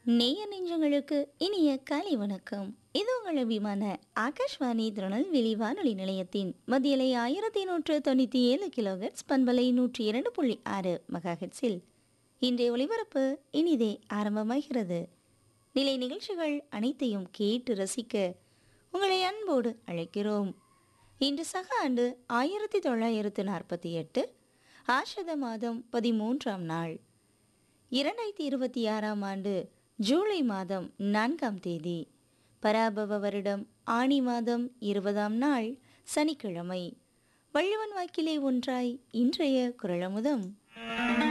நேய நெஞ்சங்களுக்கு இனிய காலை வணக்கம் இது உங்கள் அபிமான ஆகாஷ்வாணி திருநெல்வேலி வானொலி நிலையத்தின் மத்தியலை ஆயிரத்தி நூற்று தொண்ணூற்றி ஏழு கிலோஹெட்ஸ் பண்பலை நூற்றி இரண்டு புள்ளி ஆறு மெகாஹெட்ஸில் இன்றைய ஒளிபரப்பு இனிதே ஆரம்பமாகிறது நிலை நிகழ்ச்சிகள் அனைத்தையும் கேட்டு ரசிக்க உங்களை அன்போடு அழைக்கிறோம் இன்று சக ஆண்டு ஆயிரத்தி தொள்ளாயிரத்து நாற்பத்தி எட்டு ஆஷத மாதம் பதிமூன்றாம் நாள் இரண்டாயிரத்தி இருபத்தி ஆறாம் ஆண்டு ஜூலை மாதம் நான்காம் தேதி பராபவ வருடம் ஆணி மாதம் இருபதாம் நாள் சனிக்கிழமை வள்ளுவன் வாக்கிலே ஒன்றாய் இன்றைய குரலமுதம்